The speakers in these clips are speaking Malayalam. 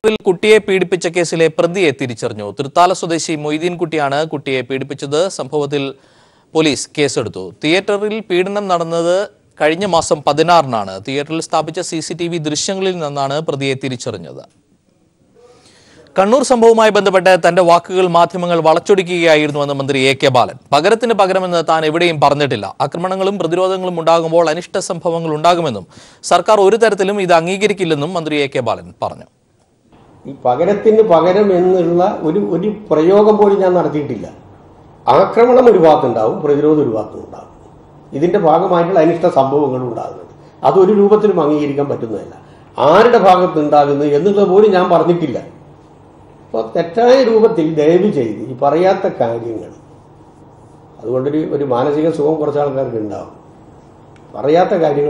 തിയേറ്ററിൽ കുട്ടിയെ പീഡിപ്പിച്ച കേസിലെ പ്രതിയെ തിരിച്ചറിഞ്ഞു തൃത്താല സ്വദേശി മൊയ്തീൻ കുട്ടിയാണ് കുട്ടിയെ പീഡിപ്പിച്ചത് സംഭവത്തിൽ പോലീസ് കേസെടുത്തു തിയേറ്ററിൽ പീഡനം നടന്നത് കഴിഞ്ഞ മാസം പതിനാറിനാണ് തിയേറ്ററിൽ സ്ഥാപിച്ച സി സി ടി വി ദൃശ്യങ്ങളിൽ നിന്നാണ് പ്രതിയെ തിരിച്ചറിഞ്ഞത് കണ്ണൂർ സംഭവവുമായി ബന്ധപ്പെട്ട് തന്റെ വാക്കുകൾ മാധ്യമങ്ങൾ വളച്ചൊടിക്കുകയായിരുന്നുവെന്ന് മന്ത്രി എ കെ ബാലൻ പകരത്തിന് പകരമെന്ന് താൻ എവിടെയും പറഞ്ഞിട്ടില്ല ആക്രമണങ്ങളും പ്രതിരോധങ്ങളും ഉണ്ടാകുമ്പോൾ അനിഷ്ട സംഭവങ്ങൾ ഉണ്ടാകുമെന്നും സർക്കാർ ഒരു തരത്തിലും ഇത് അംഗീകരിക്കില്ലെന്നും മന്ത്രി എ കെ ബാലൻ പറഞ്ഞു ഈ പകരത്തിന് പകരം എന്നുള്ള ഒരു ഒരു പ്രയോഗം പോലും ഞാൻ നടത്തിയിട്ടില്ല ആക്രമണം ഒരു ഭാഗത്തുണ്ടാവും പ്രതിരോധം ഒരു ഭാഗത്തുണ്ടാവും ഇതിന്റെ ഭാഗമായിട്ടുള്ള അനിഷ്ട സംഭവങ്ങൾ ഉണ്ടാകുന്നുണ്ട് അതൊരു രൂപത്തിലും അംഗീകരിക്കാൻ പറ്റുന്നതല്ല ആരുടെ ഭാഗത്തുണ്ടാകുന്നു എന്നുള്ളത് പോലും ഞാൻ പറഞ്ഞിട്ടില്ല അപ്പോൾ തെറ്റായ രൂപത്തിൽ ദയവ് ചെയ്ത് ഈ പറയാത്ത കാര്യങ്ങൾ അതുകൊണ്ടൊരു ഒരു മാനസിക സുഖം കുറച്ച് ആൾക്കാർക്ക് ഉണ്ടാവും പറയാത്ത കാര്യങ്ങൾ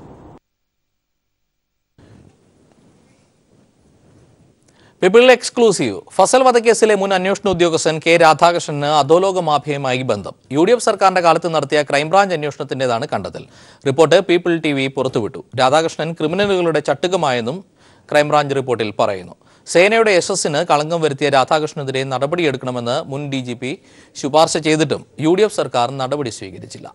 പിപ്പിൾ എക്സ്ക്ലൂസീവ് ഫസൽ വധക്കേസിലെ മുൻ അന്വേഷണ ഉദ്യോഗസ്ഥൻ കെ രാധാകൃഷ്ണന് അധോലോക മാഫിയയുമായി ബന്ധം യു ഡി എഫ് സർക്കാരിന്റെ കാലത്ത് നടത്തിയ ക്രൈംബ്രാഞ്ച് അന്വേഷണത്തിന്റേതാണ് കണ്ടെത്തൽ റിപ്പോർട്ട് പീപ്പിൾ ടി വി പുറത്തുവിട്ടു രാധാകൃഷ്ണൻ ക്രിമിനലുകളുടെ ചട്ടുകമായെന്നും ക്രൈംബ്രാഞ്ച് റിപ്പോർട്ടിൽ പറയുന്നു സേനയുടെ യശസ്സിന് കളങ്കം വരുത്തിയ രാധാകൃഷ്ണനെതിരെ നടപടിയെടുക്കണമെന്ന് മുൻ ഡി ജി പി ശുപാർശ ചെയ്തിട്ടും യു ഡി എഫ് സർക്കാർ നടപടി സ്വീകരിച്ചില്ല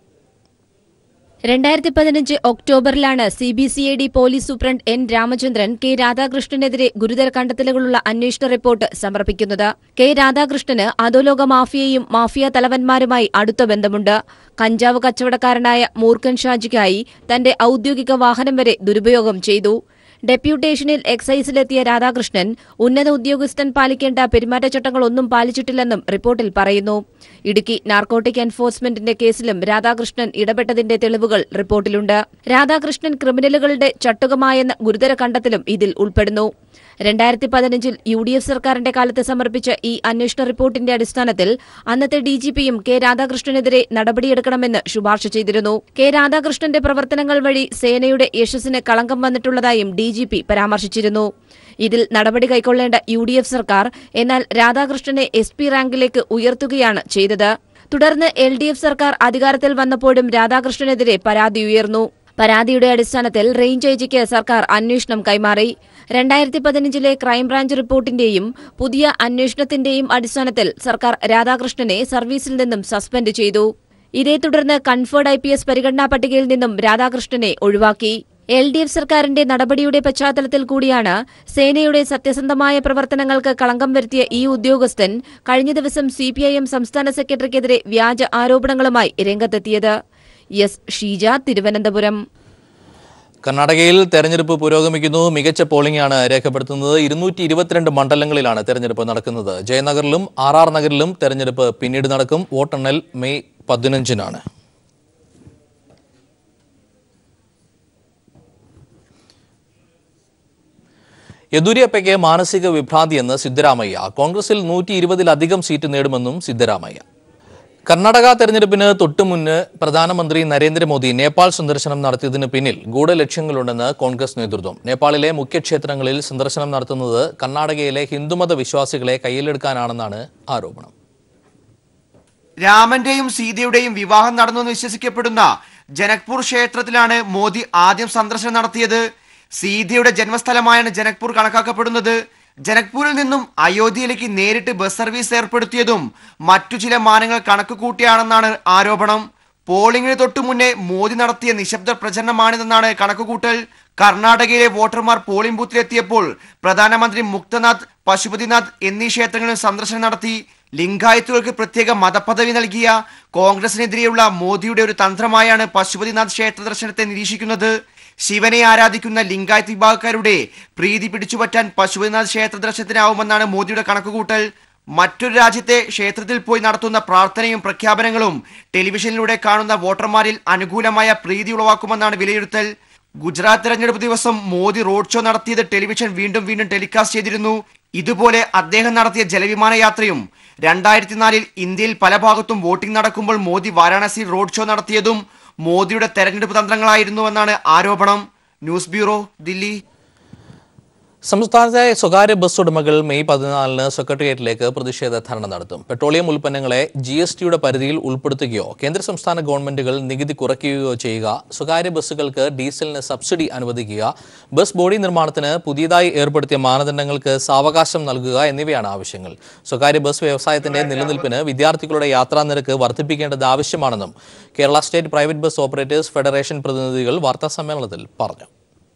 രണ്ടായിരത്തി പതിനഞ്ച് ഒക്ടോബറിലാണ് C B C I D police superintendent N Ramachandran K രാധാകൃഷ്ണനെതിരെ ഗുരുതര കണ്ടെത്തലുകളുള്ള അന്വേഷണ റിപ്പോർട്ട് സമർപ്പിക്കുന്നത് കെ രാധാകൃഷ്ണന് അധോലോക മാഫിയയും മാഫിയ തലവന്മാരുമായി അടുത്ത ബന്ധമുണ്ട് കഞ്ചാവ് കച്ചവടക്കാരനായ മൂർഖൻ ഷാജിക്കായി തന്റെ ഔദ്യോഗിക വാഹനം വരെ ദുരുപയോഗം ചെയ്തു ഡെപ്യൂട്ടേഷനിൽ എക്സൈസിലെത്തിയ രാധാകൃഷ്ണൻ ഉന്നത ഉദ്യോഗസ്ഥൻ പാലിക്കേണ്ട പെരുമാറ്റച്ചട്ടങ്ങളൊന്നും പാലിച്ചിട്ടില്ലെന്നും റിപ്പോർട്ടിൽ പറയുന്നു ഇടുക്കി നാർക്കോട്ടിക് എൻഫോഴ്സ്മെന്റിന്റെ കേസിലും രാധാകൃഷ്ണൻ ഇടപെട്ടതിന്റെ തെളിവുകൾ റിപ്പോർട്ടിലുണ്ട് രാധാകൃഷ്ണൻ ക്രിമിനലുകളുടെ ചട്ടുകമായെന്ന ഗുരുതര കണ്ടെത്തലും ഇതിൽ ഉൾപ്പെടുന്നു രണ്ടായിരത്തി പതിനഞ്ചിൽ യു ഡി എഫ് സർക്കാരിന്റെ കാലത്ത് സമർപ്പിച്ച ഈ അന്വേഷണ റിപ്പോർട്ടിന്റെ അടിസ്ഥാനത്തിൽ അന്നത്തെ ഡിജിപിയും കെ രാധാകൃഷ്ണനെതിരെ നടപടിയെടുക്കണമെന്ന് ശുപാർശ ചെയ്തിരുന്നു കെ രാധാകൃഷ്ണന്റെ പ്രവർത്തനങ്ങൾ വഴി സേനയുടെ യശസ്സിന് കളങ്കം വന്നിട്ടുള്ളതായും ഡിജിപി പരാമർശിച്ചിരുന്നു ഇതിൽ നടപടി കൈക്കൊള്ളേണ്ട യു ഡി എഫ് സർക്കാർ എന്നാൽ രാധാകൃഷ്ണനെ എസ് പി റാങ്കിലേക്ക് ഉയർത്തുകയാണ് ചെയ്തത് തുടർന്ന് എൽ ഡി എഫ് സർക്കാർ അധികാരത്തിൽ വന്നപ്പോഴും രാധാകൃഷ്ണനെതിരെ പരാതി ഉയർന്നു പരാതിയുടെ അടിസ്ഥാനത്തിൽ റേഞ്ച് ഐജിക്ക് സർക്കാർ അന്വേഷണം കൈമാറി രണ്ടായിരത്തി പതിനഞ്ചിലെ ക്രൈംബ്രാഞ്ച് റിപ്പോർട്ടിന്റെയും പുതിയ അന്വേഷണത്തിന്റെയും അടിസ്ഥാനത്തിൽ സർക്കാർ രാധാകൃഷ്ണനെ സർവീസിൽ നിന്നും സസ്പെൻഡ് ചെയ്തു ഇതേ തുടർന്ന് കൺഫേർഡ് ഐ പി എസ് പരിഗണനാ പട്ടികയിൽ നിന്നും രാധാകൃഷ്ണനെ ഒഴിവാക്കി എൽ ഡി എഫ് സർക്കാരിന്റെ നടപടിയുടെ പശ്ചാത്തലത്തിൽ കൂടിയാണ് സേനയുടെ സത്യസന്ധമായ പ്രവർത്തനങ്ങൾക്ക് കളങ്കം വരുത്തിയ ഈ ഉദ്യോഗസ്ഥൻ കഴിഞ്ഞ ദിവസം സിപിഐഎം സംസ്ഥാന സെക്രട്ടറിക്കെതിരെ വ്യാജ ആരോപണങ്ങളുമായി രംഗത്തെത്തിയത് എസ് ഷീജ തിരുവനന്തപുരം കർണാടകയിൽ തെരഞ്ഞെടുപ്പ് പുരോഗമിക്കുന്നു മികച്ച പോളിംഗ് ആണ് രേഖപ്പെടുത്തുന്നത് ഇരുന്നൂറ്റി ഇരുപത്തിരണ്ട് മണ്ഡലങ്ങളിലാണ് തെരഞ്ഞെടുപ്പ് നടക്കുന്നത് ജയനഗറിലും ആർ ആർ നഗറിലും തെരഞ്ഞെടുപ്പ് പിന്നീട് നടക്കും വോട്ടെണ്ണൽ മെയ് പതിനഞ്ചിനാണ് യെദ്യൂരപ്പയ്ക്ക് മാനസിക വിഭ്രാന്തിയെന്ന് സിദ്ധരാമയ്യ കോൺഗ്രസിൽ നൂറ്റി ഇരുപതിലധികം സീറ്റ് നേടുമെന്നും സിദ്ധരാമയ്യ കർണാടക തെരഞ്ഞെടുപ്പിന് തൊട്ടുമുന്ന് പ്രധാനമന്ത്രി നരേന്ദ്രമോദി നേപ്പാൾ സന്ദർശനം നടത്തിയതിന് പിന്നിൽ ഗൂഢലക്ഷ്യങ്ങളുണ്ടെന്ന് കോൺഗ്രസ് നേതൃത്വം നേപ്പാളിലെ മുഖ്യക്ഷേത്രങ്ങളിൽ സന്ദർശനം നടത്തുന്നത് കർണാടകയിലെ ഹിന്ദുമത വിശ്വാസികളെ കയ്യിലെടുക്കാനാണെന്നാണ് ആരോപണം രാമന്റെയും സീതയുടെയും വിവാഹം നടന്നുവെന്ന് വിശ്വസിക്കപ്പെടുന്ന ജനക്പൂർ ക്ഷേത്രത്തിലാണ് മോദി ആദ്യം സന്ദർശനം നടത്തിയത് സീതയുടെ ജന്മസ്ഥലമായാണ് ജനക്പൂർ കണക്കാക്കപ്പെടുന്നത് ജനക്പൂരിൽ നിന്നും അയോധ്യയിലേക്ക് നേരിട്ട് ബസ് സർവീസ് ഏർപ്പെടുത്തിയതും മറ്റു ചില മാനങ്ങൾ കണക്ക് കൂട്ടിയാണെന്നാണ് ആരോപണം പോളിംഗിന് തൊട്ടു മുന്നേ മോദി നടത്തിയ നിശബ്ദ പ്രചരണമാണിതെന്നാണ് കണക്കുകൂട്ടൽ കർണാടകയിലെ വോട്ടർമാർ പോളിംഗ് ബൂത്തിലെത്തിയപ്പോൾ പ്രധാനമന്ത്രി മുക്തനാഥ് പശുപതിനാഥ് എന്നീ ക്ഷേത്രങ്ങളിൽ സന്ദർശനം നടത്തി ലിംഗായത്തുകൾക്ക് പ്രത്യേക മതപദവി നൽകിയ കോൺഗ്രസിനെതിരെയുള്ള മോദിയുടെ ഒരു തന്ത്രമായാണ് പശുപതിനാഥ് ക്ഷേത്ര ദർശനത്തെ നിരീക്ഷിക്കുന്നത് ശിവനെ ആരാധിക്കുന്ന ലിംഗായത്ത് വിഭാഗക്കാരുടെ പ്രീതി പിടിച്ചുപറ്റാൻ പശുപതിനാഥ് ക്ഷേത്ര ദർശനത്തിനാവുമെന്നാണ് മോദിയുടെ കണക്കുകൂട്ടൽ മറ്റൊരു രാജ്യത്തെ ക്ഷേത്രത്തിൽ പോയി നടത്തുന്ന പ്രാർത്ഥനയും പ്രഖ്യാപനങ്ങളും ടെലിവിഷനിലൂടെ കാണുന്ന വോട്ടർമാരിൽ അനുകൂലമായ പ്രീതി ഉളവാക്കുമെന്നാണ് വിലയിരുത്തൽ ഗുജറാത്ത് തെരഞ്ഞെടുപ്പ് ദിവസം മോദി റോഡ് ഷോ നടത്തിയത് ടെലിവിഷൻ വീണ്ടും വീണ്ടും ടെലികാസ്റ്റ് ചെയ്തിരുന്നു ഇതുപോലെ അദ്ദേഹം നടത്തിയ ജലവിമാന യാത്രയും രണ്ടായിരത്തി നാലിൽ ഇന്ത്യയിൽ പല ഭാഗത്തും വോട്ടിംഗ് നടക്കുമ്പോൾ മോദി വാരാണസിയിൽ റോഡ് ഷോ നടത്തിയതും മോദിയുടെ തെരഞ്ഞെടുപ്പ് തന്ത്രങ്ങളായിരുന്നുവെന്നാണ് ആരോപണം ന്യൂസ് ബ്യൂറോ ദില്ലി സംസ്ഥാനത്തെ സ്വകാര്യ ബസ് ഉടമകൾ മെയ് പതിനാലിന് സെക്രട്ടേറിയറ്റിലേക്ക് പ്രതിഷേധ ധർണ നടത്തും പെട്രോളിയം ഉൽപ്പന്നങ്ങളെ ജി എസ് ടിയുടെ പരിധിയിൽ ഉൾപ്പെടുത്തുകയോ കേന്ദ്ര സംസ്ഥാന ഗവൺമെന്റുകൾ നികുതി കുറയ്ക്കുകയോ ചെയ്യുക സ്വകാര്യ ബസ്സുകൾക്ക് ഡീസലിന് സബ്സിഡി അനുവദിക്കുക ബസ് ബോഡി നിർമ്മാണത്തിന് പുതിയതായി ഏർപ്പെടുത്തിയ മാനദണ്ഡങ്ങൾക്ക് സാവകാശം നൽകുക എന്നിവയാണ് ആവശ്യങ്ങൾ സ്വകാര്യ ബസ് വ്യവസായത്തിന്റെ നിലനിൽപ്പിന് വിദ്യാർത്ഥികളുടെ യാത്രാ നിരക്ക് വർദ്ധിപ്പിക്കേണ്ടത് ആവശ്യമാണെന്നും Kerala state private bus operators federation പ്രതിനിധികൾ വാർത്താസമ്മേളനത്തിൽ പറഞ്ഞു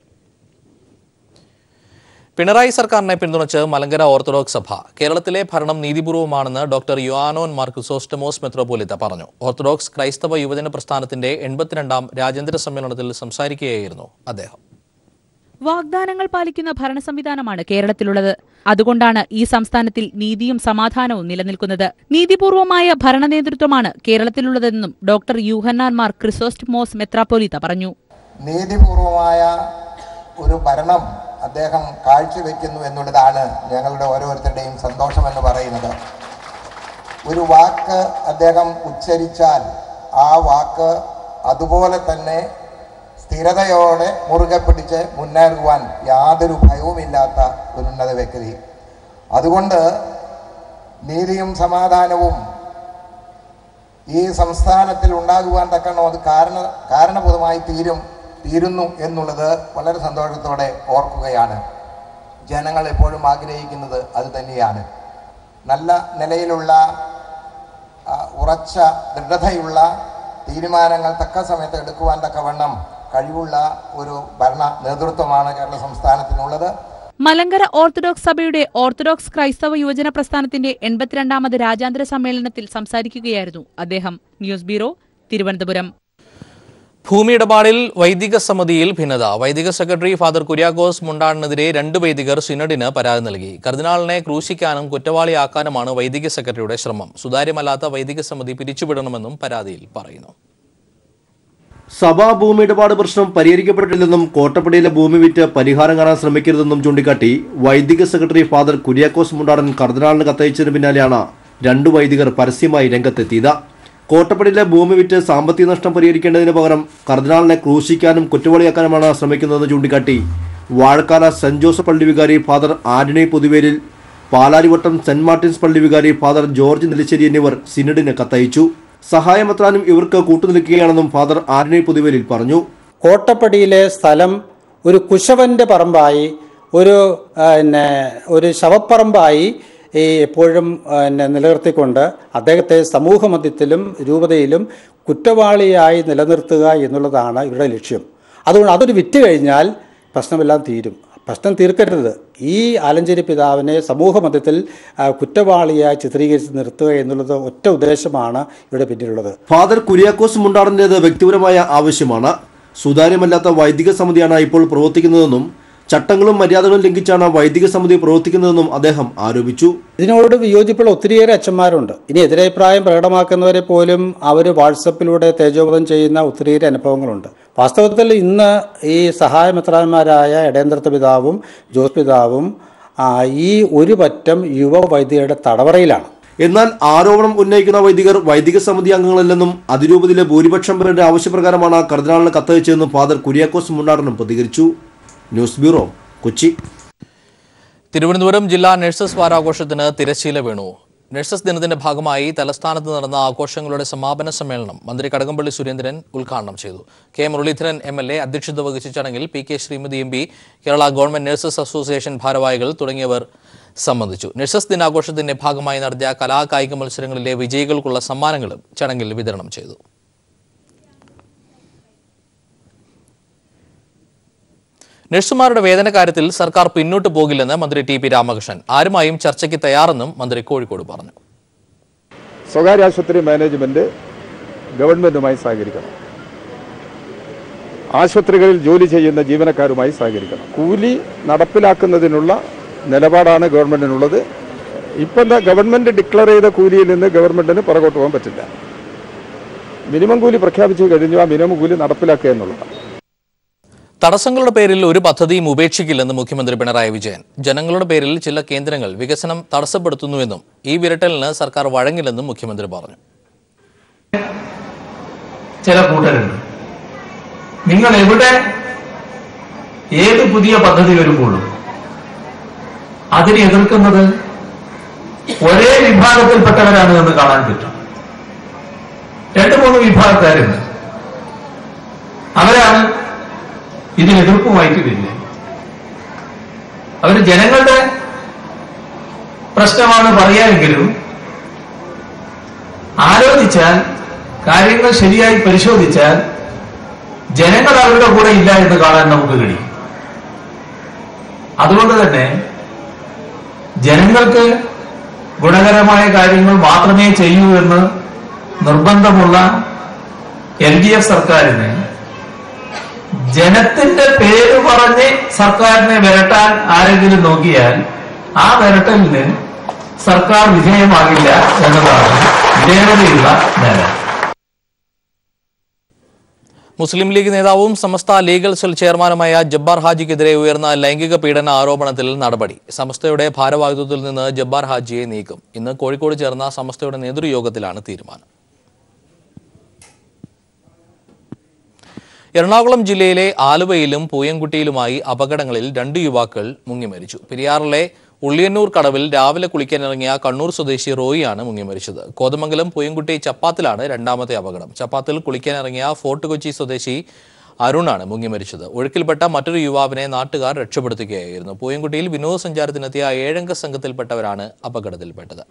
പിണറായി സർക്കാരിനെ പിന്തുണച്ച് മലങ്കര ഓർത്തഡോക്സ് സഭ കേരളത്തിലെ ഭരണം നീതിപൂർവമാണെന്ന് ഡോക്ടർ യുവാനോൻ മാർ ക്രിസോസ്റ്റമോസ് മെത്രോപൊലിത്ത പറഞ്ഞു ഓർത്തഡോക്സ് ക്രൈസ്തവ യുവജന പ്രസ്ഥാനത്തിന്റെ എൺപത്തിരണ്ടാം രാജ്യാന്തര സമ്മേളനത്തിൽ സംസാരിക്കുകയായിരുന്നു അദ്ദേഹം വാഗ്ദാനങ്ങൾ പാലിക്കുന്ന ഭരണ സംവിധാനമാണ് കേരളത്തിലുള്ളത് അതുകൊണ്ടാണ് ഈ സംസ്ഥാനത്തിൽ നീതിയും സമാധാനവും നിലനിൽക്കുന്നത് നീതിപൂർവമായ ഭരണ നേതൃത്വമാണ് കേരളത്തിലുള്ളതെന്നും ഡോക്ടർ യൂഹന്നാൻ മാർ ക്രിസോസ്റ്റ് മോസ് മെത്രാപ്പൊലിത്ത പറഞ്ഞു നീതിപൂർവമായ ഒരു ഭരണം അദ്ദേഹം കാഴ്ചവെക്കുന്നു എന്നുള്ളതാണ് ഞങ്ങളുടെ ഓരോരുത്തരുടെയും സന്തോഷം എന്ന് പറയുന്നത് ഒരു വാക്ക് അദ്ദേഹം ഉച്ചരിച്ചാൽ ആ വാക്ക് അതുപോലെ തന്നെ സ്ഥിരതയോടെ മുറുകെ പിടിച്ച് മുന്നേറുവാൻ യാതൊരു ഭയവുമില്ലാത്ത ഒരു ഉന്നത വ്യക്തി അതുകൊണ്ട് നീതിയും സമാധാനവും ഈ സംസ്ഥാനത്തിൽ ഉണ്ടാകുവാൻ തക്കണം അത് കാരണ കാരണഭൂതമായി തീരും തീരുന്നു എന്നുള്ളത് വളരെ സന്തോഷത്തോടെ ഓർക്കുകയാണ് ജനങ്ങൾ എപ്പോഴും ആഗ്രഹിക്കുന്നത് അത് തന്നെയാണ് നല്ല നിലയിലുള്ള ആ, ഉറച്ച ദൃഢതയുള്ള തീരുമാനങ്ങൾ തക്ക സമയത്ത് എടുക്കുവാൻ തക്കവണ്ണം കഴിവുള്ള ഒരു ഭരണ നേതൃത്വമാണ് കേരള സംസ്ഥാനത്തിനുള്ളത് മലങ്കര ഓർത്തഡോക്സ് സഭയുടെ ഓർത്തഡോക്സ് ക്രൈസ്തവ യുവജന പ്രസ്ഥാനത്തിന്റെ എൺപത്തിരണ്ടാമത് രാജ്യാന്തര സമ്മേളനത്തിൽ സംസാരിക്കുകയായിരുന്നു അദ്ദേഹം ന്യൂസ് ബ്യൂറോ തിരുവനന്തപുരം ഭൂമിയിടപാടിൽ വൈദിക സമിതിയിൽ ഭിന്നത വൈദിക സെക്രട്ടറി ഫാദർ കുര്യാക്കോസ് മുണ്ടാണിനെതിരെ രണ്ട് വൈദികർ സിനഡിന് പരാതി നൽകി കർദിനാളിനെ ക്രൂശിക്കാനും കുറ്റവാളിയാക്കാനുമാണ് വൈദിക സെക്രട്ടറിയുടെ ശ്രമം സുതാര്യമല്ലാത്ത വൈദിക സമിതി പിരിച്ചുവിടണമെന്നും പരാതിയിൽ പറയുന്നു സഭാ ഭൂമി ഇടപാട് പ്രശ്നം പരിഹരിക്കപ്പെട്ടിട്ടില്ലെന്നും കോട്ടപ്പടിയിലെ ഭൂമി വിറ്റ് പരിഹാരം കാണാൻ ശ്രമിക്കരുതെന്നും ചൂണ്ടിക്കാട്ടി വൈദിക സെക്രട്ടറി ഫാദർ കുര്യാക്കോസ് മുണ്ടാടൻ കർദിനാളിന് കത്തയച്ചതിന് പിന്നാലെയാണ് രണ്ട് വൈദികർ പരസ്യമായി രംഗത്തെത്തിയത് കോട്ടപ്പടിയിലെ ഭൂമി വിറ്റ് സാമ്പത്തിക നഷ്ടം പരിഹരിക്കേണ്ടതിന് പകരം കർദിനാളിനെ ക്രൂശിക്കാനും കുറ്റവാളിയാക്കാനുമാണ് ശ്രമിക്കുന്നതെന്ന് ചൂണ്ടിക്കാട്ടി വാഴക്കാല സെന്റ് ജോസഫ് പള്ളി വികാരി father Antony Puthuvelil Palarivattom saint Martin's പള്ളി വികാരി ഫാദർ ജോർജ് നെല്ലിശ്ശേരി എന്നിവർ സിനഡിന് കത്തയച്ചു സഹായമെത്രാനും ഇവർക്ക് കൂട്ടുനിൽക്കുകയാണെന്നും ഫാദർ ആന്റണി പുതുവേലിൽ പറഞ്ഞു കോട്ടപ്പടിയിലെ സ്ഥലം ഒരു കുശവന്റെ പറമ്പായി ഒരു ആ, പിന്നെ ഒരു ശവപ്പറമ്പായി ഈ എപ്പോഴും ആ, പിന്നെ നിലനിർത്തിക്കൊണ്ട് അദ്ദേഹത്തെ സമൂഹ മധ്യത്തിലും രൂപതയിലും കുറ്റവാളിയായി നിലനിർത്തുക എന്നുള്ളതാണ് ഇവരുടെ ലക്ഷ്യം അതുകൊണ്ട് അതൊരു വിറ്റ് കഴിഞ്ഞാൽ പ്രശ്നമെല്ലാം തീരും പ്രശ്നം തീർക്കരുത് ഈ ആലഞ്ചേരി പിതാവിനെ സമൂഹ മധ്യത്തിൽ ആ, കുറ്റവാളിയായി ചിത്രീകരിച്ച് നിർത്തുക എന്നുള്ളത് ഒറ്റ ഉദ്ദേശമാണ് ഇവിടെ പിന്നിലുള്ളത് ഫാദർ കുര്യാക്കോസ് മുണ്ടാടന്റേത് വ്യക്തിപരമായ ആവശ്യമാണ് സുതാര്യമല്ലാത്ത വൈദിക സമിതിയാണ് ഇപ്പോൾ പ്രവർത്തിക്കുന്നതെന്നും ചട്ടങ്ങളും മര്യാദകളും ലംഘിച്ചാണ് വൈദിക സമിതി പ്രവർത്തിക്കുന്നതെന്നും അദ്ദേഹം ആരോപിച്ചു ഇതിനോട് വിയോജിപ്പുള്ള ഒത്തിരിയേറെ അച്ഛന്മാരുണ്ട് ഇനി എതിരഭിപ്രായം പ്രകടമാക്കുന്നവരെ പോലും അവർ വാട്സപ്പിലൂടെ തേജോവധം ചെയ്യുന്ന ഒത്തിരിയേറെ അനുഭവങ്ങളുണ്ട് വാസ്തവത്തിൽ ഇന്ന് ഈ സഹായമിത്രാന്മാരായ ഇടയന്ത്രത്ത് പിതാവും ജോസ് പിതാവും ആ, ഈ ഒരു പറ്റം യുവ വൈദികരുടെ തടവറയിലാണ് എന്നാൽ ആരോപണം ഉന്നയിക്കുന്ന വൈദികർ വൈദിക സമിതി അംഗങ്ങളല്ലെന്നും അതിരൂപതയിലെ ഭൂരിപക്ഷം പേരുടെ ആവശ്യപ്രകാരമാണ് കർദിനാളിന് കത്തയച്ചതെന്നും ഫാദർ കുര്യാക്കോസ് മുണ്ടാടനും പ്രതികരിച്ചു ന്യൂസ് ബ്യൂറോ കൊച്ചി തിരുവനന്തപുരം ജില്ലാ നഴ്സസ് വാരാഘോഷത്തിന് തിരശ്ശീല വീണു നഴ്സസ് ദിനത്തിന്റെ ഭാഗമായി തലസ്ഥാനത്ത് നടന്ന ആഘോഷങ്ങളുടെ സമാപന സമ്മേളനം മന്ത്രി കടകംപള്ളി സുരേന്ദ്രൻ ഉദ്ഘാടനം ചെയ്തു K Muraleedharan M L A അധ്യക്ഷത വഹിച്ച ചടങ്ങിൽ P K Sreemathi M P Kerala government nurses association ഭാരവാഹികൾ തുടങ്ങിയവർ സംബന്ധിച്ചു നഴ്സസ് ദിനാഘോഷത്തിന്റെ ഭാഗമായി നടത്തിയ കലാകായിക മത്സരങ്ങളിലെ വിജയികൾക്കുള്ള സമ്മാനങ്ങളും ചടങ്ങിൽ വിതരണം ചെയ്തു നഴ്സുമാരുടെ വേതന കാര്യത്തിൽ സർക്കാർ പിന്നോട്ട് പോകില്ലെന്ന് മന്ത്രി ടി പി രാമകൃഷ്ണൻ ആരുമായും ചർച്ചയ്ക്ക് തയ്യാറെന്നും മന്ത്രി കോഴിക്കോട് പറഞ്ഞു സ്വകാര്യ ആശുപത്രി മാനേജ്മെന്റ് ഗവൺമെന്റുമായി സഹകരിക്കണം ആശുപത്രികളിൽ ജോലി ചെയ്യുന്ന ജീവനക്കാരുമായി സഹകരിക്കണം കൂലി നടപ്പിലാക്കുന്നതിനുള്ള നിലപാടാണ് ഗവൺമെന്റിനുള്ളത് ഇപ്പം എന്താ ഗവൺമെന്റ് ഡിക്ലെയർ ചെയ്ത കൂലിയിൽ നിന്ന് ഗവൺമെന്റിന് പുറകോട്ട് പോകാൻ പറ്റില്ല മിനിമം കൂലി പ്രഖ്യാപിച്ചു കഴിഞ്ഞു ആ മിനിമം കൂലി നടപ്പിലാക്കുക എന്നുള്ളതാണ് തടസ്സങ്ങളുടെ പേരിൽ ഒരു പദ്ധതിയും ഉപേക്ഷിക്കില്ലെന്ന് മുഖ്യമന്ത്രി പിണറായി വിജയൻ ജനങ്ങളുടെ പേരിൽ ചില കേന്ദ്രങ്ങൾ വികസനം തടസ്സപ്പെടുത്തുന്നുവെന്നും ഈ വിരട്ടലിന് സർക്കാർ വഴങ്ങില്ലെന്നും മുഖ്യമന്ത്രി പറഞ്ഞു ചില കൂട്ടരുണ്ട് നിങ്ങൾ എവിടെ ഏത് പുതിയ പദ്ധതി വരുമ്പോഴും അതിനെ എതിർക്കുന്നത് ഒരേ വിഭാഗത്തിൽപ്പെട്ടവരാണ് എന്ന് കാണാൻ പറ്റും രണ്ട് മൂന്ന് വിഭാഗക്കാരുണ്ട് അവരാണ് ഇതിന് എതിർപ്പുമായിട്ട് വരുന്നത് അവര് ജനങ്ങളുടെ പ്രശ്നമാണ് പറയാമെങ്കിലും ആലോചിച്ചാൽ കാര്യങ്ങൾ ശരിയായി പരിശോധിച്ചാൽ ജനങ്ങൾ അവരുടെ കൂടെ ഇല്ല എന്ന് കാണാൻ നമുക്ക് കഴിയും അതുകൊണ്ട് തന്നെ ജനങ്ങൾക്ക് ഗുണകരമായ കാര്യങ്ങൾ മാത്രമേ ചെയ്യൂ എന്ന് നിർബന്ധമുള്ള എൽ ഡി എഫ് സർക്കാരിന് ജനത്തിന്റെ പേര് പറഞ്ഞ് സർക്കാരിനെ വിരട്ടാൻ ആരെങ്കിലും നോക്കിയാൽ ആ വിരട്ടലിന് സർക്കാർ വിധേയമാകില്ല എന്നതാണ് വേറെയുള്ള നില മുസ്ലിം ലീഗ് നേതാവും സമസ്ത ലീഗൽ സെൽ ചെയർമാനുമായ ജബ്ബാർ ഹാജിക്കെതിരെ ഉയർന്ന ലൈംഗിക പീഡന ആരോപണത്തിൽ നടപടി സമസ്തയുടെ ഭാരവാഹിത്വത്തിൽ നിന്ന് ജബ്ബാർ ഹാജിയെ നീക്കും ഇന്ന് കോഴിക്കോട് ചേർന്ന സമസ്തയുടെ നേതൃയോഗത്തിലാണ് തീരുമാനം എറണാകുളം ജില്ലയിലെ ആലുവയിലും പൂയംകുട്ടിയിലുമായി അപകടങ്ങളിൽ രണ്ട് യുവാക്കൾ മുങ്ങിമരിച്ചു പെരിയാറിലെ ഉള്ളിയന്നൂർ കടവിൽ രാവിലെ കുളിക്കാനിറങ്ങിയ കണ്ണൂർ സ്വദേശി റോയിയാണ് മുങ്ങിമരിച്ചത് കോതമംഗലം പൂയംകുട്ടി ചപ്പാത്തിലാണ് രണ്ടാമത്തെ അപകടം ചപ്പാത്തിൽ കുളിക്കാനിറങ്ങിയ ഫോർട്ട് കൊച്ചി സ്വദേശി അരുണാണ് മുങ്ങിമരിച്ചത് ഒഴുക്കിൽപ്പെട്ട മറ്റൊരു യുവാവിനെ നാട്ടുകാർ രക്ഷപ്പെടുത്തുകയായിരുന്നു പൂയംകുട്ടിയിൽ വിനോദസഞ്ചാരത്തിനെത്തിയ ഏഴംഗ സംഘത്തിൽപ്പെട്ടവരാണ് അപകടത്തിൽപ്പെട്ടത്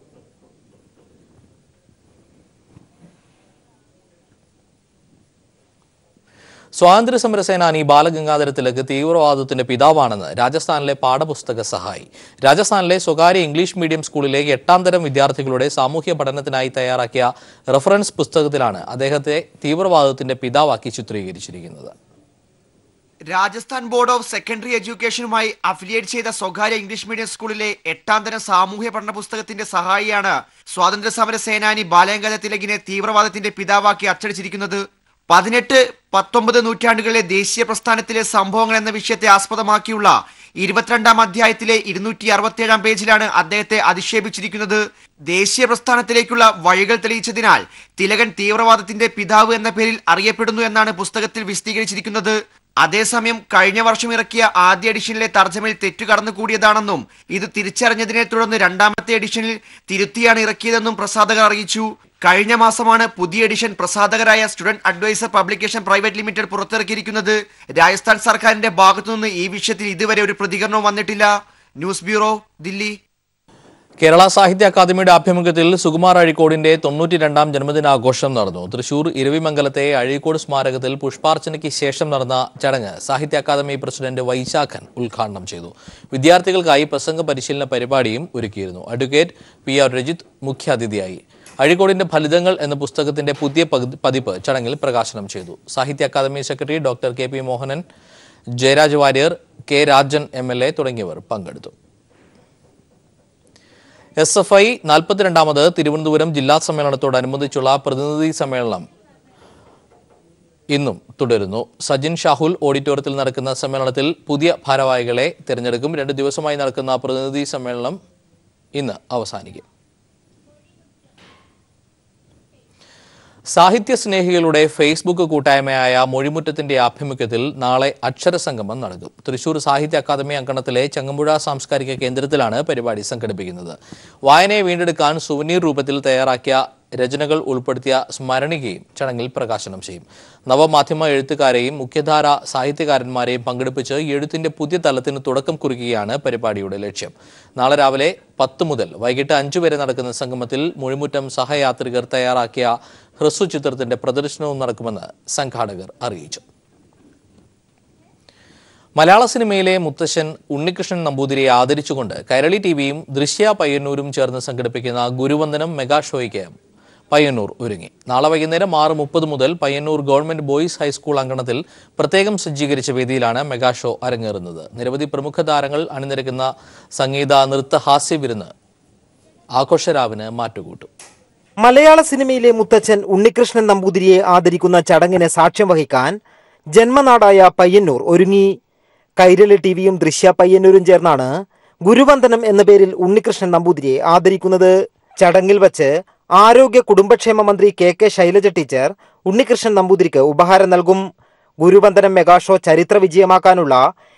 സ്വാതന്ത്ര്യ സമര സേനാനി ബാലഗംഗാധര തിലക് തീവ്രവാദത്തിന്റെ പിതാവാണെന്ന് രാജസ്ഥാനിലെ പാഠപുസ്തക സഹായി രാജസ്ഥാനിലെ സ്വകാര്യ ഇംഗ്ലീഷ് മീഡിയം സ്കൂളിലെ എട്ടാം തരം വിദ്യാർത്ഥികളുടെ സാമൂഹ്യ പഠനത്തിനായി തയ്യാറാക്കിയ റഫറൻസ് പുസ്തകത്തിലാണ് അദ്ദേഹത്തെ തീവ്രവാദത്തിന്റെ പിതാവാക്കി ചിത്രീകരിച്ചിരിക്കുന്നത് രാജസ്ഥാൻ ബോർഡ് ഓഫ് സെക്കൻഡറി എഡ്യൂക്കേഷനുമായി അഫിലിയേറ്റ് ചെയ്ത സ്വകാര്യ ഇംഗ്ലീഷ് മീഡിയം സ്കൂളിലെ എട്ടാം തരം സാമൂഹ്യ പഠന പുസ്തകത്തിന്റെ സഹായിയാണ് സ്വാതന്ത്ര്യ സമര സേനാനി ബാലഗംഗാധര തിലകിനെ തീവ്രവാദത്തിന്റെ പിതാവാക്കി അച്ചടിച്ചിരിക്കുന്നത് പതിനെട്ട് പത്തൊമ്പത് നൂറ്റാണ്ടുകളിലെ ദേശീയ പ്രസ്ഥാനത്തിലെ സംഭവങ്ങൾ എന്ന വിഷയത്തെ ആസ്പദമാക്കിയുള്ള ഇരുപത്തിരണ്ടാം അധ്യായത്തിലെ ഇരുന്നൂറ്റി അറുപത്തിയേഴാം പേജിലാണ് അദ്ദേഹത്തെ അധിക്ഷേപിച്ചിരിക്കുന്നത് ദേശീയ പ്രസ്ഥാനത്തിലേക്കുള്ള വഴികൾ തെളിയിച്ചതിനാൽ തിലകൻ തീവ്രവാദത്തിന്റെ പിതാവ് എന്ന പേരിൽ അറിയപ്പെടുന്നു എന്നാണ് പുസ്തകത്തിൽ വിശദീകരിച്ചിരിക്കുന്നത് അതേസമയം കഴിഞ്ഞ വർഷം ഇറക്കിയ ആദ്യ എഡിഷനിലെ തർജ്ജമയിൽ തെറ്റു കടന്നുകൂടിയതാണെന്നും ഇത് തിരിച്ചറിഞ്ഞതിനെ തുടർന്ന് രണ്ടാമത്തെ എഡിഷനിൽ തിരുത്തിയാണ് ഇറക്കിയതെന്നും പ്രസാധകർ അറിയിച്ചു കഴിഞ്ഞ മാസമാണ് പുതിയ എഡിഷൻ പ്രസാധകരായ student advisor publication private limited പുറത്തിറക്കിയിരിക്കുന്നത് രാജസ്ഥാൻ സർക്കാരിന്റെ ഭാഗത്തുനിന്ന് ഈ വിഷയത്തിൽ ഇതുവരെ ഒരു പ്രതികരണവും വന്നിട്ടില്ല ന്യൂസ് ബ്യൂറോ ദില്ലി കേരള സാഹിത്യ അക്കാദമിയുടെ ആഭിമുഖ്യത്തിൽ സുകുമാർ അഴീക്കോടിന്റെ തൊണ്ണൂറ്റി രണ്ടാം ജന്മദിനാഘോഷം നടന്നു തൃശൂർ ഇരവിമംഗലത്തെ അഴീക്കോട് സ്മാരകത്തിൽ പുഷ്പാർച്ചനയ്ക്ക് ശേഷം നടന്ന ചടങ്ങ് സാഹിത്യ അക്കാദമി പ്രസിഡന്റ് വൈശാഖൻ ഉദ്ഘാടനം ചെയ്തു വിദ്യാർത്ഥികൾക്കായി പ്രസംഗ പരിശീലന പരിപാടിയും ഒരുക്കിയിരുന്നു അഡ്വക്കേറ്റ് പി ആർ രജിത് മുഖ്യാതിഥിയായി അഴീക്കോടിന്റെ ഫലിതങ്ങൾ എന്ന പുസ്തകത്തിന്റെ പുതിയ പതി- പതിപ്പ് ചടങ്ങിൽ പ്രകാശനം ചെയ്തു Sahitya Akademi secretary doctor K P Mohanan Jayaraj Warrier K Rajan M L A തുടങ്ങിയവർ പങ്കെടുത്തു എസ് എഫ് ഐ നാൽപ്പത്തിരണ്ടാമത് തിരുവനന്തപുരം ജില്ലാ സമ്മേളനത്തോടനുബന്ധിച്ചുള്ള പ്രതിനിധി സമ്മേളനം ഇന്നും തുടരുന്നു സജിൻ ഷാഹുൽ ഓഡിറ്റോറിയത്തിൽ നടക്കുന്ന സമ്മേളനത്തിൽ പുതിയ ഭാരവാഹികളെ തിരഞ്ഞെടുക്കും രണ്ട് ദിവസമായി നടക്കുന്ന പ്രതിനിധി സമ്മേളനം ഇന്ന് അവസാനിക്കും സാഹിത്യ സ്നേഹികളുടെ ഫേസ്ബുക്ക് കൂട്ടായ്മയായ മൊഴിമുറ്റത്തിന്റെ ആഭിമുഖ്യത്തിൽ നാളെ അക്ഷരസംഗമം നടക്കും തൃശൂർ സാഹിത്യ അക്കാദമി അങ്കണത്തിലെ ചങ്ങമ്പുഴ സാംസ്കാരിക കേന്ദ്രത്തിലാണ് പരിപാടി സംഘടിപ്പിക്കുന്നത് വായനയെ വീണ്ടെടുക്കാൻ സുവനീർ രൂപത്തിൽ തയ്യാറാക്കിയ രചനകൾ ഉൾപ്പെടുത്തിയ സ്മരണികയും ചടങ്ങിൽ പ്രകാശനം ചെയ്യും നവമാധ്യമ എഴുത്തുകാരെയും മുഖ്യധാര സാഹിത്യകാരന്മാരെയും പങ്കെടുപ്പിച്ച് എഴുത്തിന്റെ പുതിയ തലത്തിന് തുടക്കം കുറിക്കുകയാണ് പരിപാടിയുടെ ലക്ഷ്യം നാളെ രാവിലെ പത്ത് മുതൽ വൈകിട്ട് അഞ്ചു വരെ നടക്കുന്ന സംഗമത്തിൽ മുഴിമുറ്റം സഹയാത്രികർ തയ്യാറാക്കിയ ഹ്രസ്വ ചിത്രത്തിന്റെ പ്രദർശനവും നടക്കുമെന്ന് സംഘാടകർ അറിയിച്ചു മലയാള സിനിമയിലെ മുത്തശ്ശൻ ഉണ്ണികൃഷ്ണൻ നമ്പൂതിരിയെ ആദരിച്ചുകൊണ്ട് കൈരളി ടിവിയും ദൃശ്യ പയ്യന്നൂരും ചേർന്ന് സംഘടിപ്പിക്കുന്ന ഗുരുവന്ദനം മെഗാ ഷോയ്ക്ക് പയ്യന്നൂർ ഒരുങ്ങി നാളെ വൈകുന്നേരം ആറ് മുപ്പത് മുതൽ പയ്യന്നൂർ ഗവൺമെന്റ് ബോയ്സ് ഹൈസ്കൂൾ അങ്കണത്തിൽ പ്രത്യേകം സജ്ജീകരിച്ച വേദിയിലാണ് മെഗാ ഷോ അരങ്ങേറുന്നത് നിരവധി പ്രമുഖ താരങ്ങൾ അണിനിരക്കുന്ന സംഗീത നൃത്ത ഹാസ്യ വിരുന്ന് ആഘോഷരാവിന് മാറ്റുകൂട്ടും മലയാള സിനിമയിലെ മുത്തച്ഛൻ ഉണ്ണികൃഷ്ണൻ നമ്പൂതിരിയെ ആദരിക്കുന്ന ചടങ്ങിന് സാക്ഷ്യം വഹിക്കാൻ ജന്മനാടായ പയ്യന്നൂർ ഒരുങ്ങി കൈരളി ടിവിയും ദൃശ്യ പയ്യന്നൂരും ചേർന്നാണ് ഗുരുവന്ദനം എന്ന പേരിൽ ഉണ്ണികൃഷ്ണൻ നമ്പൂതിരിയെ ആദരിക്കുന്നത് ചടങ്ങിൽ വച്ച് ആരോഗ്യ കുടുംബക്ഷേമ മന്ത്രി K K Shailaja teacher Unnikrishnan നമ്പൂതിരിക്ക് ഉപഹാരം നൽകും ഗുരുവന്ദനം മെഗാ ഷോ ചരിത്ര വിജയമാക്കാനുള്ള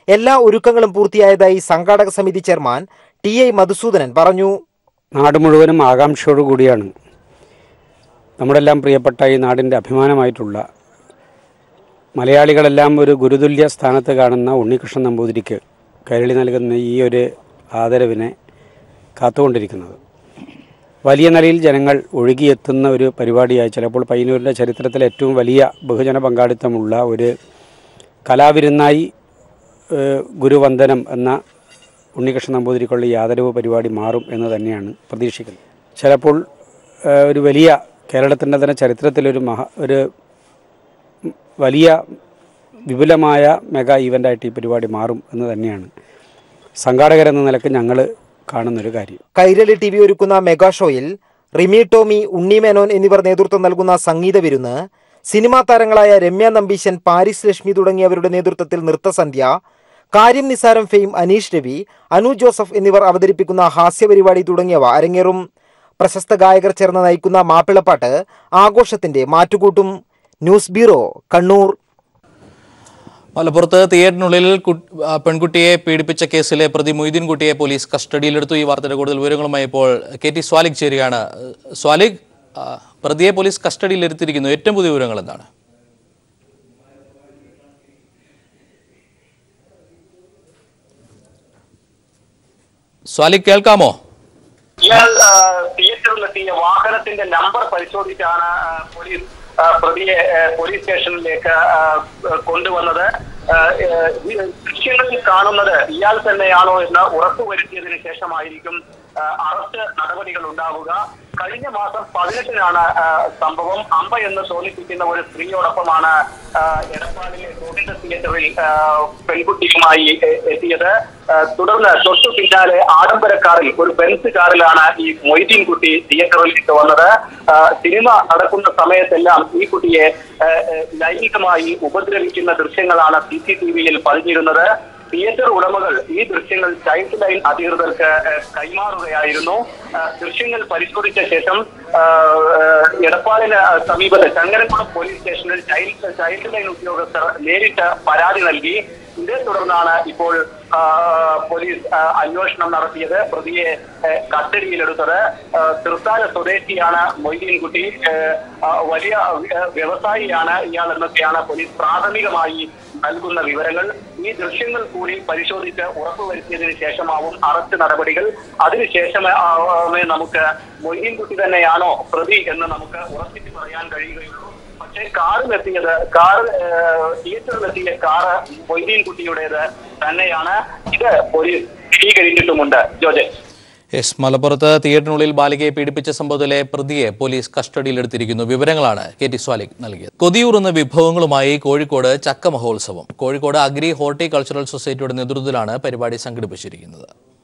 എല്ലാ ഒരുക്കങ്ങളും പൂർത്തിയായതായി സംഘാടക സമിതി ചെയർമാൻ ടി ഐ മധുസൂദനൻ പറഞ്ഞു നാട് മുഴുവനും ആകാംക്ഷയോടു കൂടിയാണ് നമ്മുടെല്ലാം പ്രിയപ്പെട്ട ഈ നാടിൻ്റെ അഭിമാനമായിട്ടുള്ള മലയാളികളെല്ലാം ഒരു ഗുരുതുല്യ സ്ഥാനത്ത് കാണുന്ന ഉണ്ണികൃഷ്ണൻ നമ്പൂതിരിക്ക് കൈരളി നൽകുന്ന ഈ ഒരു ആദരവിനെ കാത്തുകൊണ്ടിരിക്കുന്നത് വലിയ നിലയിൽ ജനങ്ങൾ ഒഴുകിയെത്തുന്ന ഒരു പരിപാടിയായി ചിലപ്പോൾ പയ്യന്നൂരിൻ്റെ ചരിത്രത്തിലെ ഏറ്റവും വലിയ ബഹുജന പങ്കാളിത്തമുള്ള ഒരു കലാവിരുന്നായി ഏഹ്, ഗുരുവന്ദനം എന്ന ഉണ്ണികൃഷ്ണൻ നമ്പൂതിരിക്കുള്ള ഈ ആദരവ് പരിപാടി മാറും എന്ന് തന്നെയാണ് പ്രതീക്ഷിക്കുന്നത് ചിലപ്പോൾ ഏഹ്, ഒരു വലിയ കേരളത്തിൻ്റെ തന്നെ ചരിത്രത്തിലൊരു മഹാ ഒരു വലിയ വിപുലമായ മെഗാ ഈവൻ്റായിട്ട് ഈ പരിപാടി മാറും എന്ന് തന്നെയാണ് സംഘാടകരെന്ന നിലക്ക് ഞങ്ങൾ കാണുന്നൊരു കാര്യം കൈരളി ടി വി ഒരുക്കുന്ന മെഗാ ഷോയിൽ റിമി ടോമി ഉണ്ണി മേനോൻ എന്നിവർ നേതൃത്വം നൽകുന്ന സംഗീത വിരുന്ന് സിനിമാ താരങ്ങളായ രമ്യ നമ്പീശൻ പാരിസ് ലക്ഷ്മി തുടങ്ങിയവരുടെ നേതൃത്വത്തിൽ നൃത്തസന്ധ്യ കാര്യം നിസാരം ഫെയിം അനീഷ് രവി അനു ജോസഫ് എന്നിവർ അവതരിപ്പിക്കുന്ന ഹാസ്യപരിപാടി തുടങ്ങിയവ അരങ്ങേറും പ്രശസ്ത ഗായകർ ചേർന്ന് നയിക്കുന്ന മാപ്പിളപ്പാട്ട് ആഘോഷത്തിന്റെ മാറ്റുകൂട്ടും ന്യൂസ് ബ്യൂറോ കണ്ണൂർ മലപ്പുറത്ത് തിയേറ്ററിനുള്ളിൽ കു- ആ, പെൺകുട്ടിയെ പീഡിപ്പിച്ച കേസിലെ പ്രതി മൊയ്തീൻ കുട്ടിയെ പോലീസ് കസ്റ്റഡിയിലെടുത്തു ഈ വാർത്തയുടെ കൂടുതൽ വിവരങ്ങളുമായി ഇപ്പോൾ കെ ടി സ്വാലിക് ചേരുകയാണ് സ്വാലിക് ആ, പ്രതിയെ പോലീസ് കസ്റ്റഡിയിലെടുത്തിരിക്കുന്നു ഏറ്റവും പുതിയ വിവരങ്ങൾ എന്താണ് സ്വാലിക് കേൾക്കാമോ ഇയാൾ ആ, തിയേറ്ററിലെത്തിയ വാഹനത്തിന്റെ നമ്പർ പരിശോധിച്ചാണ് ആ, പോലീസ് ആ, പ്രതിയെ ആ, പോലീസ് സ്റ്റേഷനിലേക്ക് ആ, കൊണ്ടുവന്നത് ആ, ഏ, ഈ ദൃശ്യങ്ങളിൽ കാണുന്നത് ഇയാൾ തന്നെയാണോ എന്ന് ഉറപ്പുവരുത്തിയതിനു ശേഷമായിരിക്കും ആ, അറസ്റ്റ് നടപടികൾ ഉണ്ടാവുക കഴിഞ്ഞ മാസം പതിനെട്ടിനാണ് ആ, സംഭവം അമ്പ എന്ന് തോന്നിപ്പിക്കുന്ന ഒരു സ്ത്രീയോടൊപ്പമാണ് ആ, എടപ്പാളിലെ ഗോവിന്ദ തിയേറ്ററിൽ ആ, പെൺകുട്ടിയുമായി എ- എത്തിയത് ആ, തുടർന്ന് തൊട്ടു പിന്നാലെ ആഡംബര കാറിൽ ഒരു ബെൻസ് കാറിലാണ് ഈ മൊയ്തീൻ കുട്ടി തിയേറ്ററിലേക്ക് വന്നത് ആ, സിനിമ നടക്കുന്ന സമയത്തെല്ലാം ഈ കുട്ടിയെ ആ, ആ, ലൈംഗികമായി ഉപദ്രവിക്കുന്ന ദൃശ്യങ്ങളാണ് സി സി ടി വിയിൽ പതിഞ്ഞിരുന്നത് തിയേറ്റർ ഉടമകൾ ഈ ദൃശ്യങ്ങൾ ചൈൽഡ് ലൈൻ അധികൃതർക്ക് ആ, കൈമാറുകയായിരുന്നു ആ, ദൃശ്യങ്ങൾ പരിശോധിച്ച ശേഷം ആ, ആ, എടപ്പാളിന് സമീപത്ത് ചങ്ങരംകുളം പോലീസ് സ്റ്റേഷനിൽ ചൈൽഡ് ചൈൽഡ് ലൈൻ ഉദ്യോഗസ്ഥർ നേരിട്ട് പരാതി നൽകി ഇതേ തുടർന്നാണ് ഇപ്പോൾ ആ, പോലീസ് ആ, അന്വേഷണം നടത്തിയത് പ്രതിയെ ആ, കസ്റ്റഡിയിലെടുത്തത് ആ, തൃത്താല സ്വദേശിയാണ് മൊയ്തീൻകുട്ടി ആ, ആ, വലിയ ആ, വ്യവസായിയാണ് ഇയാൾ എന്നൊക്കെയാണ് പോലീസ് പ്രാഥമികമായി നൽകുന്ന വിവരങ്ങൾ ഈ ദൃശ്യങ്ങൾ കൂടി പരിശോധിച്ച് ഉറപ്പുവരുത്തിയതിനു ശേഷമാവും അറസ്റ്റ് നടപടികൾ അതിനുശേഷമേ ആവേ നമുക്ക് മൊയ്തീൻകുട്ടി തന്നെയാണോ പ്രതി എന്ന് നമുക്ക് ഉറപ്പിച്ച് പറയാൻ കഴിയുകയുള്ളൂ പക്ഷേ കാറിലെത്തിയത് കാർ തിയേറ്ററിലെത്തിയ കാറ് മൊയ്തീൻ കുട്ടിയുടേത് തന്നെയാണ് ഇത് പോലീസ് സ്ഥിരീകരിച്ചിട്ടുമുണ്ട് ജോജെ യെസ് മലപ്പുറത്ത് തിയേറ്ററിനുള്ളിൽ ബാലികയെ പീഡിപ്പിച്ച സംഭവത്തിലെ പ്രതിയെ പോലീസ് കസ്റ്റഡിയിലെടുത്തിരിക്കുന്നു വിവരങ്ങളാണ് കെ ടി സ്വാലിക് നൽകിയത് കൊതിയൂറുന്ന വിഭവങ്ങളുമായി കോഴിക്കോട് ചക്ക മഹോത്സവം കോഴിക്കോട് അഗ്രി ഹോർട്ടികൾച്ചറൽ സൊസൈറ്റിയുടെ നേതൃത്വത്തിലാണ് പരിപാടി സംഘടിപ്പിച്ചിരിക്കുന്നത്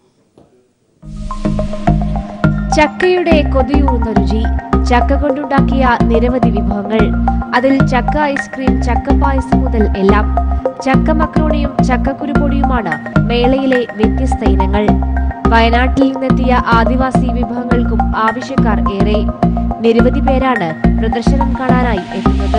ചക്കയുടെ കൊതിയൂറുന്ന രുചി ചക്ക കൊണ്ടുണ്ടാക്കിയ നിരവധി വിഭവങ്ങൾ അതിൽ ചക്ക ഐസ്ക്രീം ചക്ക പായസം മുതൽ എല്ലാം ചക്ക മക്രോണിയും ചക്കക്കുരുപൊടിയുമാണ് മേളയിലെ വ്യത്യസ്ത ഇനങ്ങൾ വയനാട്ടിൽ നിന്നെത്തിയ ആദിവാസി വിഭവങ്ങൾക്കും ആവശ്യക്കാർ ഏറെ നിരവധി പേരാണ് പ്രദർശനം കാണാനായി എത്തുന്നത്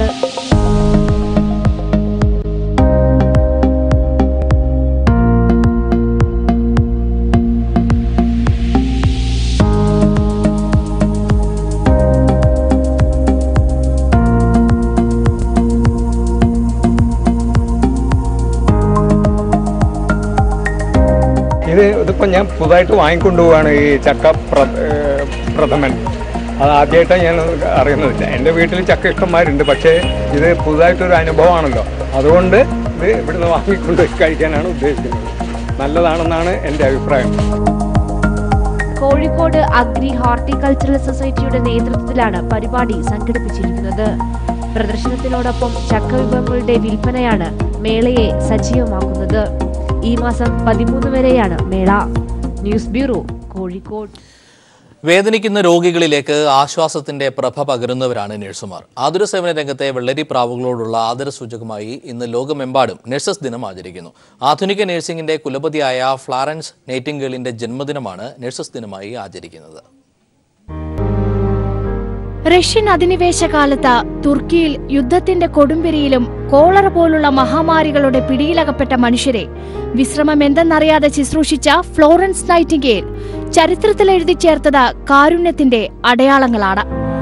ഇത് ഇതിപ്പോൾ ഞാൻ പുതുതായിട്ട് വാങ്ങിക്കൊണ്ടു പോവാണ് ഈ ചക്ക പ്ര- ഏഹ് പ്രഥമൻ അത് ആദ്യമായിട്ടാണ് ഞാൻ അറിയുന്നത് എൻ്റെ വീട്ടിൽ ചക്ക ഇഷ്ടന്മാരുണ്ട് പക്ഷേ ഇത് പുതുതായിട്ടൊരു അനുഭവമാണല്ലോ അതുകൊണ്ട് ഇത് ഇവിടുന്ന് വാങ്ങിക്കൊണ്ട് കഴിക്കാനാണ് ഉദ്ദേശിക്കുന്നത് നല്ലതാണെന്നാണ് എൻ്റെ അഭിപ്രായം കോഴിക്കോട് അഗ്രി ഹോർട്ടിക്കൾച്ചറൽ സൊസൈറ്റിയുടെ നേതൃത്വത്തിലാണ് പരിപാടി സംഘടിപ്പിച്ചിരിക്കുന്നത് പ്രദർശനത്തിനോടൊപ്പം ചക്ക വിഭവങ്ങളുടെ വിൽപ്പനയാണ് മേളയെ സജീവമാക്കുന്നത് ഈ മാസം പതിമൂന്ന് വരെയാണ് മേള ന്യൂസ് ബ്യൂറോ കോഴിക്കോട് വേദനിക്കുന്ന രോഗികളിലേക്ക് ആശ്വാസത്തിന്റെ പ്രഭ പകരുന്നവരാണ് നഴ്സുമാർ ആതുര സേവന രംഗത്തെ വെള്ളരി പ്രാവുകളോടുള്ള ആദരസൂചകമായി ഇന്ന് ലോകമെമ്പാടും നഴ്സസ് ദിനം ആചരിക്കുന്നു ആധുനിക നഴ്സിംഗിന്റെ കുലപതിയായ ഫ്ലാറൻസ് നൈറ്റിംഗേളിന്റെ ജന്മദിനമാണ് നഴ്സസ് ദിനമായി ആചരിക്കുന്നത് റഷ്യൻ അധിനിവേശ കാലത്ത് തുർക്കിയിൽ യുദ്ധത്തിന്റെ കൊടുമ്പിരിയിലും കോളറ പോലുള്ള മഹാമാരികളുടെ പിടിയിലകപ്പെട്ട മനുഷ്യരെ വിശ്രമം എന്തെന്നറിയാതെ ശുശ്രൂഷിച്ച ഫ്ലോറൻസ് നൈറ്റിംഗേൽ ചരിത്രത്തിൽ എഴുതി ചേർത്തത് കാരുണ്യത്തിന്റെ അടയാളങ്ങളാണ്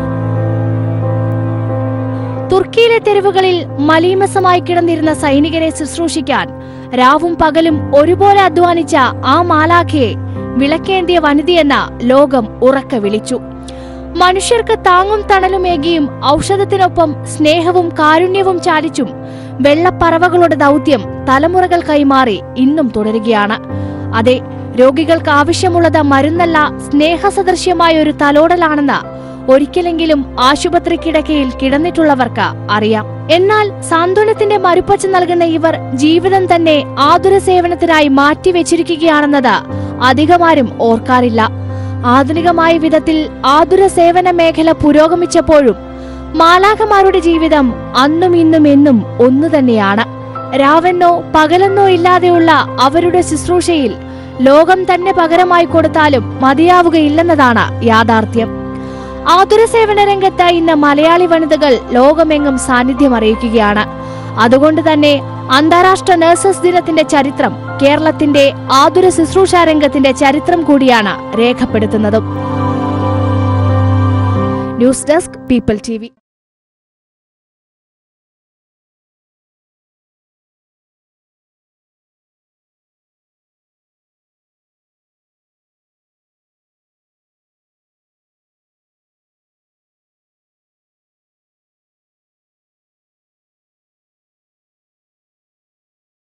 തുർക്കിയിലെ തെരുവുകളിൽ മലീമസമായി കിടന്നിരുന്ന സൈനികരെ ശുശ്രൂഷിക്കാൻ രാവും പകലും ഒരുപോലെ അധ്വാനിച്ച ആ മാലാഖയെ വിളക്കേന്തിയ വനിതയെന്ന ലോകം ഉറക്കെ വിളിച്ചു മനുഷ്യർക്ക് താങ്ങും തണലുമേകിയും ഔഷധത്തിനൊപ്പം സ്നേഹവും കാരുണ്യവും ചാലിച്ചും വെള്ളപ്പറവകളുടെ ദൗത്യം തലമുറകൾ കൈമാറി ഇന്നും തുടരുകയാണ് അതെ രോഗികൾക്ക് ആവശ്യമുള്ളത് മരുന്നല്ല സ്നേഹസദൃശ്യമായ ഒരു തലോടലാണെന്ന് ഒരിക്കലെങ്കിലും ആശുപത്രി കിടക്കയിൽ കിടന്നിട്ടുള്ളവർക്ക് അറിയാം എന്നാൽ സാന്ത്വനത്തിന്റെ മരുപ്പച്ച നൽകുന്ന ഇവർ ജീവിതം തന്നെ ആതുര സേവനത്തിനായി മാറ്റിവെച്ചിരിക്കുകയാണെന്നത് അധികമാരും ഓർക്കാറില്ല ആധുനികമായ വിധത്തിൽ ആതുര സേവന മേഖല പുരോഗമിച്ചപ്പോഴും മാലാഖമാരുടെ ജീവിതം അന്നും ഇന്നും എന്നും ഒന്നു തന്നെയാണ് രാവെന്നോ പകലെന്നോ ഇല്ലാതെയുള്ള അവരുടെ ശുശ്രൂഷയിൽ ലോകം തന്നെ പകരമായി കൊടുത്താലും മതിയാവുകയില്ലെന്നതാണ് യാഥാർത്ഥ്യം ആതുര സേവന രംഗത്ത് ഇന്ന് മലയാളി വനിതകൾ ലോകമെങ്ങും സാന്നിധ്യം അറിയിക്കുകയാണ് അതുകൊണ്ട് തന്നെ അന്താരാഷ്ട്ര നഴ്സസ് ദിനത്തിന്റെ ചരിത്രം കേരളത്തിന്റെ ആതുര ശുശ്രൂഷ രംഗത്തിന്റെ ചരിത്രം കൂടിയാണ് രേഖപ്പെടുത്തുന്നതും ന്യൂസ് ഡെസ്ക് പീപ്പിൾ ടി